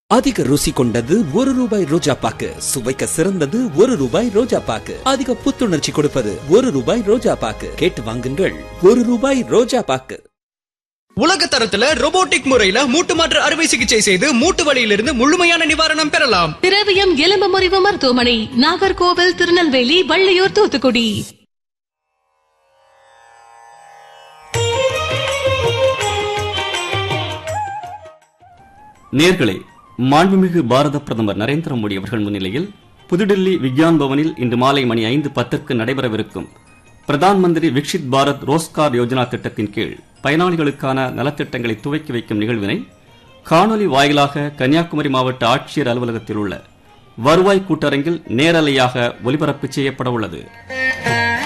அதிக ருசி கொண்டது ஒரு ரூபாய் ரோஜா பாக்கு சுவைக்க சிறந்தது ஒரு ரூபாய் ரோஜா பாக்கு அதிக புத்துணர்ச்சி கொடுப்பது ஒரு ரூபாய் ரோஜா பாக்கு கேட்டு வாங்குங்கள் ஒரு ரூபாய் ரோஜா பாக்கு உலக தரத்துல robotic முறையில மூட்டு மாற்று அறுவை சிகிச்சை செய்து மூட்டு வலியிலிருந்து முழுமையான நிவாரணம் பெறலாம் திரவியம் எலும்பு முறிவு மருத்துவமனை நாகர்கோவில் திருநெல்வேலி வள்ளியூர் தூத்துக்குடி நேர்களே மாண்புமிகு பாரத பிரதமர் நரேந்திர மோடி அவர்கள் முன்னிலையில் புதுடில்லி விக்யான் பவனில் இன்று மாலை மணி ஐந்து பத்திற்கு நடைபெறவிருக்கும் பிரதான் மந்திரி விக்ஷித் பாரத் ரோஸ்கார் யோஜனா திட்டத்தின் கீழ் பயனாளிகளுக்கான நலத்திட்டங்களை துவக்கி வைக்கும் நிகழ்வினை காணொலி வாயிலாக கன்னியாகுமரி மாவட்ட ஆட்சியர் அலுவலகத்தில் உள்ள வருவாய் கூட்டரங்கில் நேரலையாக ஒலிபரப்பு செய்யப்பட உள்ளது